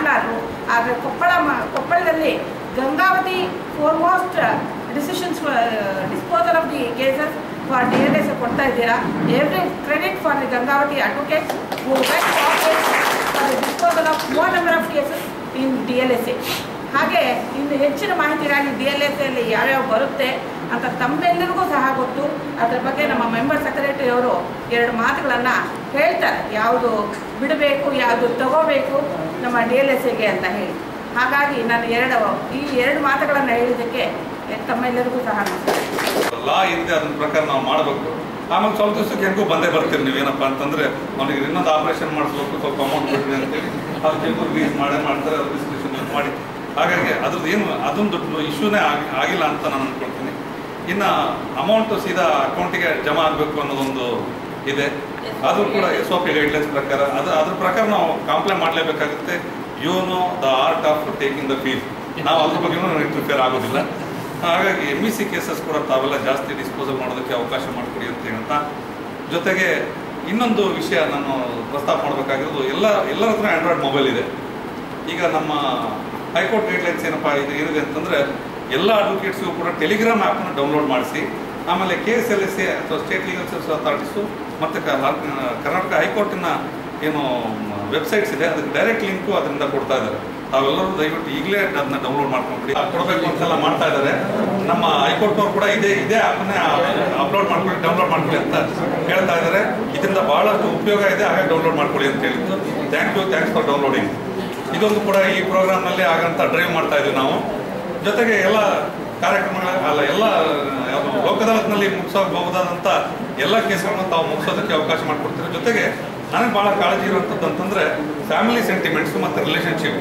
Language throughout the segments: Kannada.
ಮಾಡಲಾರರು ಆದರೆ ಕೊಪ್ಪಳ ಮ- ಕೊಪ್ಪಳದಲ್ಲಿ Gangavati foremost decisions disposal of the cases for D L S ಕೊಡ್ತಾ ಇದ್ದೀರಾ every credit for the Gangavati advocate for the disposal of more number of cases in D L S A ಹಾಗೆ ಇನ್ನು ಹೆಚ್ಚಿನ ಮಾಹಿತಿಗಾಗಿ ಡಿ ಎಲ್ ಎಸ್ ಅಲ್ಲಿ ಯಾವ್ಯಾವ ಬರುತ್ತೆ ಅಂತ ತಮ್ಮೆಲ್ಲರಿಗೂ ಸಹ ಗೊತ್ತು ಅದ್ರ ಬಗ್ಗೆ ನಮ್ಮ ಮೆಂಬರ್ ಸೆಕ್ರೆಟರಿ ಅವರು ಎರಡು ಮಾತುಗಳನ್ನು ಹೇಳ್ತಾರೆ ಯಾವುದು ಬಿಡಬೇಕು ಯಾವುದು ತಗೋಬೇಕು ನಮ್ಮ ಡಿ ಎಲ್ ಎಸ್ ಎಗೆ ಅಂತ ಹೇಳಿ ಹಾಗಾಗಿ ನಾನು ಎರಡು ಈ ಎರಡು ಮಾತುಗಳನ್ನು ಹೇಳಿದ್ದಕ್ಕೆ ತಮ್ಮೆಲ್ಲರಿಗೂ ಸಹ ನಮಸ್ಕಾರ ಲಾ ಇದೆ ಅದ್ರ ಪ್ರಕಾರ ನಾವು ಮಾಡಬೇಕು ಆಮೇಲೆ ಸ್ವಲ್ಪ ದಿವಸಕ್ಕೆ ಹೆಂಗೂ ಬಂದೇ ಬರ್ತೀರಿ ನೀವೇನಪ್ಪ ಅಂತಂದ್ರೆ ಅವನಿಗೆ ಇನ್ನೊಂದು ಆಪರೇಷನ್ ಮಾಡಿಸ್ಬೇಕು ಸ್ವಲ್ಪ ಅಮೌಂಟ್ ಬಿಡ್ರಿ ಅಂತೇಳಿ ಅದು ಹೆಂಗೂ ರಿಲೀಸ್ ಮಾಡೇ ಮಾಡ್ತಾರೆ ಅದು ಡಿಸ್ಕಷನ್ ಮಾಡಿ ಹಾಗಾಗಿ ಅದ್ರದ್ದು ಏನು ಅದೊಂದು ಇಶ್ಯೂನೇ ಆಗಿ ಆಗಿಲ್ಲ ಅಂತ ನಾನು ಅನ್ಕೊಳ್ತೀನಿ ಇನ್ನು ಅಮೌಂಟ್ ಸೀದಾ ಅಕೌಂಟಿಗೆ ಜಮಾ ಆಗಬೇಕು ಅನ್ನೋದೊಂದು ಇದೆ ಅದು ಕೂಡ ಎಸ್ ಒ ಪಿ ಗೈಡ್ಲೈನ್ಸ್ ಪ್ರಕಾರ ಅದು ಅದ್ರ ಪ್ರಕಾರ ನಾವು ಕಾಂಪ್ಲೇಂಟ್ ಮಾಡಲೇಬೇಕಾಗುತ್ತೆ you know the art of taking the fees ನಾವು ಅದ್ರ ಬಗ್ಗೆನೂ ಇಂಟರ್ಫಿಯರ್ ಆಗೋದಿಲ್ಲ ಹಾಗಾಗಿ ಎಮ್ ಇ ಸಿ ಕೇಸಸ್ ಕೂಡ ತಾವೆಲ್ಲ ಜಾಸ್ತಿ ಡಿಸ್ಪೋಸಲ್ ಮಾಡೋದಕ್ಕೆ ಅವಕಾಶ ಮಾಡಿಕೊಡಿ ಅಂತ ಹೇಳ್ತಾ ಜೊತೆಗೆ ಇನ್ನೊಂದು ವಿಷಯ ನಾನು ಪ್ರಸ್ತಾಪ ಮಾಡಬೇಕಾಗಿರೋದು ಎಲ್ಲ ಎಲ್ಲರ ಹತ್ರ ಆಂಡ್ರಾಯ್ಡ್ ಮೊಬೈಲ್ ಇದೆ ಈಗ ನಮ್ಮ ಹೈಕೋರ್ಟ್ ಗೈಡ್ಲೈನ್ಸ್ ಏನಪ್ಪ ಇದು ಏನಿದೆ ಅಂತಂದ್ರೆ ಎಲ್ಲ ಅಡ್ವೊಕೇಟ್ಸ್ಗೂ ಕೂಡ ಟೆಲಿಗ್ರಾಮ್ ಆ್ಯಪನ್ನು ಡೌನ್ಲೋಡ್ ಮಾಡಿಸಿ ಆಮೇಲೆ K S L S A ಅಥವಾ ಸ್ಟೇಟ್ ಲೀಗಲ್ ಸರ್ವಿಸ್ ಅಥಾರಿಟೀಸು ಮತ್ತು ಕರ್ನಾಟಕ ಹೈಕೋರ್ಟಿನ ಏನು ವೆಬ್ಸೈಟ್ಸ್ ಇದೆ ಅದಕ್ಕೆ ಡೈರೆಕ್ಟ್ ಲಿಂಕು ಅದರಿಂದ ಕೊಡ್ತಾ ಇದ್ದಾರೆ ತಾವೆಲ್ಲರೂ ದಯವಿಟ್ಟು ಈಗಲೇ ಅದನ್ನ ಡೌನ್ಲೋಡ್ ಮಾಡ್ಕೊಂಡ್ಬಿಡಿ ಅದು ಕೊಡಬೇಕು ಅಂತೆಲ್ಲ ಮಾಡ್ತಾ ಇದ್ದಾರೆ ನಮ್ಮ ಹೈಕೋರ್ಟ್ನವ್ರು ಕೂಡ ಇದೇ ಇದೇ ಆ್ಯಪನ್ನೇ ಅಪ್ಲೋಡ್ ಮಾಡ್ಕೊಳ್ಳಿ ಡೌನ್ಲೋಡ್ ಮಾಡ್ಕೊಳ್ಳಿ ಅಂತ ಹೇಳ್ತಾ ಇದ್ದಾರೆ ಇದರಿಂದ ಬಹಳಷ್ಟು ಉಪಯೋಗ ಇದೆ ಹಾಗೆ ಡೌನ್ಲೋಡ್ ಮಾಡ್ಕೊಳ್ಳಿ ಅಂತ ಹೇಳಿದ್ದು thank you thanks for downloading ಇದೊಂದು ಕೂಡ ಈ ಪ್ರೋಗ್ರಾಮ್ನಲ್ಲಿ ಆಗಂತ ಡ್ರೈವ್ ಮಾಡ್ತಾ ಇದ್ದೀವಿ ನಾವು ಜೊತೆಗೆ ಎಲ್ಲ ಕಾರ್ಯಕ್ರಮಗಳ ಅಲ್ಲ ಎಲ್ಲ ಯಾವುದು ಲೋಕ ಅದಾಲತ್ನಲ್ಲಿ ಮುಗಿಸಬಹುದಾದಂಥ ಎಲ್ಲ ಕೇಸ್ಗಳನ್ನು ತಾವು ಮುಗಿಸೋದಕ್ಕೆ ಅವಕಾಶ ಮಾಡಿಕೊಡ್ತೀವಿ ಜೊತೆಗೆ ನನಗೆ ಭಾಳ ಕಾಳಜಿ ಇರುವಂಥದ್ದು ಅಂತಂದರೆ ಫ್ಯಾಮಿಲಿ ಸೆಂಟಿಮೆಂಟ್ಸ್ ಮತ್ತು ರಿಲೇಷನ್ಶಿಪ್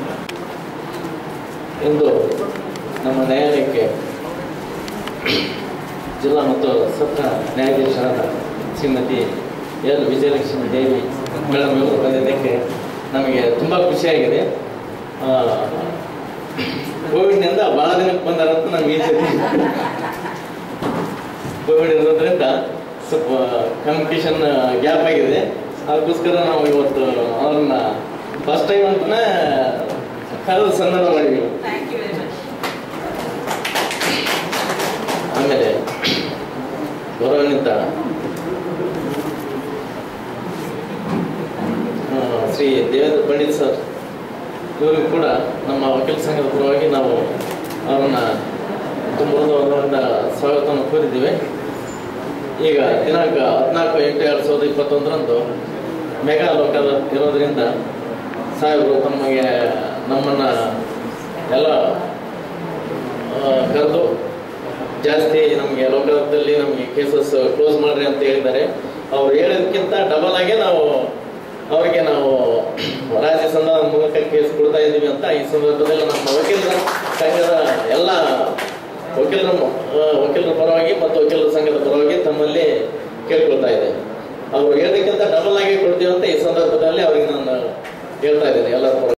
ಇಂದು ನಮ್ಮ ನ್ಯಾಯಾಲಯಕ್ಕೆ ಜಿಲ್ಲಾ ಮತ್ತು ಸತ್ರ ನ್ಯಾಯಾಧೀಶರಾದ ಶ್ರೀಮತಿ ಎಲ್ ವಿಜಯಲಕ್ಷ್ಮಿ ದೇವಿ ಮೇಡಮ್ ಇವರು ಬಂದಿದ್ದಕ್ಕೆ ನಮಗೆ ತುಂಬ ಖುಷಿಯಾಗಿದೆ ಆ, ಕೋವಿಡ್ನಿಂದ ಭಾಳ ದಿನಕ್ಕೆ ಬಂದಾರಂತ ನಮ್ಗೆ ಈ ಸತಿ ಕೋವಿಡ್ ಇರೋದ್ರಿಂದ ಸ್ವಲ್ಪ ಕಮ್ಯುನಿಕೇಶನ್ ಗ್ಯಾಪ್ ಆಗಿದೆ ಅದಕ್ಕೋಸ್ಕರ ನಾವು ಇವತ್ತು ಅವ್ರನ್ನ ಫಸ್ಟ್ ಟೈಮ್ ಅಂತನೇ ಕರೆದು ಸನ್ಮಾನ ಮಾಡಿದ್ವಿ ಥ್ಯಾಂಕ್ ಯು ವೆರಿ ಮಚ್ ಆಮೇಲೆ ಗೌರವಾನ್ವಿತ ಆ, ಶ್ರೀ ದೇವೇಂದ್ರ ಪಂಡಿತ್ ಸರ್ ಇವರಿಗೂ ಕೂಡ ನಮ್ಮ ವಕೀಲ ಸಂಘದ ಪರವಾಗಿ ನಾವು ಅವರನ್ನ ತುಂಬ ಹೃದಯದಿಂದ ಸ್ವಾಗತವನ್ನು ಕೋರಿದ್ದೀವಿ ಈಗ ದಿನಾಂಕ ಹದಿನಾಲ್ಕು ಎಂಟು ಎರಡು ಸಾವಿರದ ಇಪ್ಪತ್ತೊಂದರಂದು ಮೆಗಾ ಲೋಕಲ್ ಇರೋದ್ರಿಂದ ಸಾಹೇಬರು ತಮಗೆ ನಮ್ಮನ್ನು ಎಲ್ಲ ಕರೆದು ಜಾಸ್ತಿ ನಮಗೆ ಲೋಕದಲ್ಲಿ ನಮಗೆ ಕೇಸಸ್ ಕ್ಲೋಸ್ ಮಾಡ್ರಿ ಅಂತ ಹೇಳಿದ್ದಾರೆ ಅವ್ರು ಹೇಳಿದಕ್ಕಿಂತ ಡಬಲ್ ಆಗಿ ನಾವು ಅವರಿಗೆ ನಾವು ರಾಜ್ಯ ಸಂಧಾನ ಮೂಲಕ ಕೇಸ್ ಕೊಡ್ತಾ ಇದ್ದೀವಿ ಅಂತ ಈ ಸಂದರ್ಭದಲ್ಲಿ ನಮ್ಮ ವಕೀಲರ ಸಂಘದ ಎಲ್ಲ ವಕೀಲರ ಆ, ವಕೀಲರ ಪರವಾಗಿ ಮತ್ತು ವಕೀಲರ ಸಂಘದ ಪರವಾಗಿ ತಮ್ಮಲ್ಲಿ ಕೇಳ್ಕೊಳ್ತಾ ಇದೆ ಅವ್ರು ಹೇಳಿದಕ್ಕಿಂತ ಡಬಲ್ ಆಗಿ ಕೊಡ್ತೀವಿ ಅಂತ ಈ ಸಂದರ್ಭದಲ್ಲಿ ಅವ್ರಿಗೆ ನಾನು ಹೇಳ್ತಾ ಇದ್ದೀನಿ ಎಲ್ಲರ ಪರವಾಗಿ